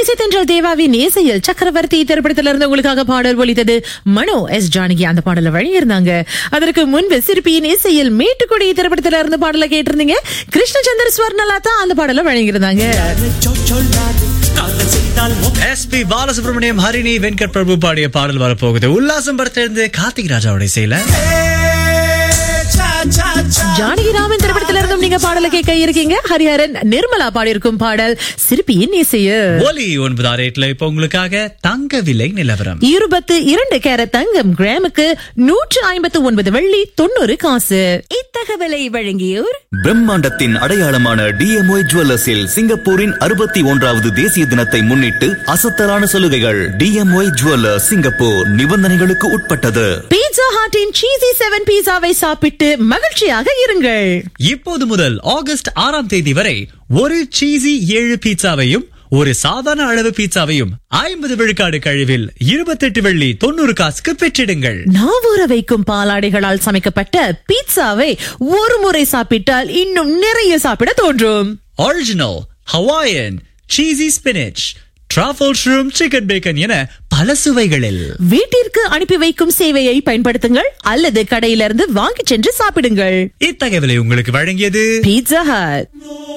இசை தென்றல் தேவாவின் இசையில் சக்கரவர்த்தி திரைப்படத்திலிருந்து இருந்து உங்களுக்காக பாடல் ஒலித்தது மனோ எஸ் ஜானகி அந்த பாடலை வழங்கியிருந்தாங்க அதற்கு முன்பு சிற்பியின் இசையில் மேட்டுக்குடி திரைப்படத்திலிருந்து இருந்து பாடலை கேட்டிருந்தீங்க கிருஷ்ணச்சந்திர ஸ்வர்ணலதா அந்த பாடலை வழங்கியிருந்தாங்க எஸ்பி பாலசுப்ரமணியம் ஹரிணி வெங்கட் பிரபு பாடிய பாடல் வரப்போகுது உல்லாசம் படத்திலிருந்து கார்த்திக் ராஜாவோட இசையில ஜானகி ராமன் திரைப்படத்திலிருந்து இருந்தும் நீங்க பாடலை கேட்க இருக்கீங்க ஹரிஹரன் நிர்மலா பாடியிருக்கும் பாடல் சிற்பியின் இசையில் ஒலி ஒன்பது ஆறு எட்டுல இப்ப உங்களுக்காக தங்க விலை நிலவரம் இருபத்து இரண்டு கேரட் தங்கம் கிராமுக்கு நூற்று ஐம்பத்து ஒன்பது வெள்ளி தொண்ணூறு காசு இத்தகவலை வழங்கியோர் பிரம்மாண்டத்தின் அடையாளமான டிஎம்ஒய் ஜுவல்லர்ஸில் சிங்கப்பூரின் அறுபத்தி ஒன்றாவது தேசிய தினத்தை முன்னிட்டு அசத்தலான சலுகைகள் டிஎம்ஒய் ஜுவல்லர்ஸ் சிங்கப்பூர் நிபந்தனைகளுக்கு உட்பட்டது பீட்சா ஹாட்டின் சீசி செவன் பீஸாவை சாப்பிட்டு மகிழ்ச்சியாக இருங்கள் இப்போது முதல் ஆகஸ்ட் ஆறாம் தேதி வரை ஒரு சீசி ஏழு பீட்சாவையும் ஒரு சாதாரண அளவு பீட்சாவையும் ஐம்பது விழுக்காடு கழிவில் இருபத்தெட்டு வெள்ளி தொண்ணூறு காசுக்கு பெற்றிடுங்கள் நாவூர வைக்கும் பாலாடைகளால் சமைக்கப்பட்ட பீட்சாவை ஒரு முறை சாப்பிட்டால் இன்னும் நிறைய சாப்பிட தோன்றும் original Hawaiian cheesy spinach truffle shroom chicken bacon என பல சுவைகளில் வீட்டிற்கு அனுப்பி வைக்கும் சேவையை பயன்படுத்துங்கள் அல்லது கடையிலிருந்து வாங்கிச் சென்று சாப்பிடுங்கள் இத்தகவலை உங்களுக்கு வழங்கியது பீட்சா ஹட்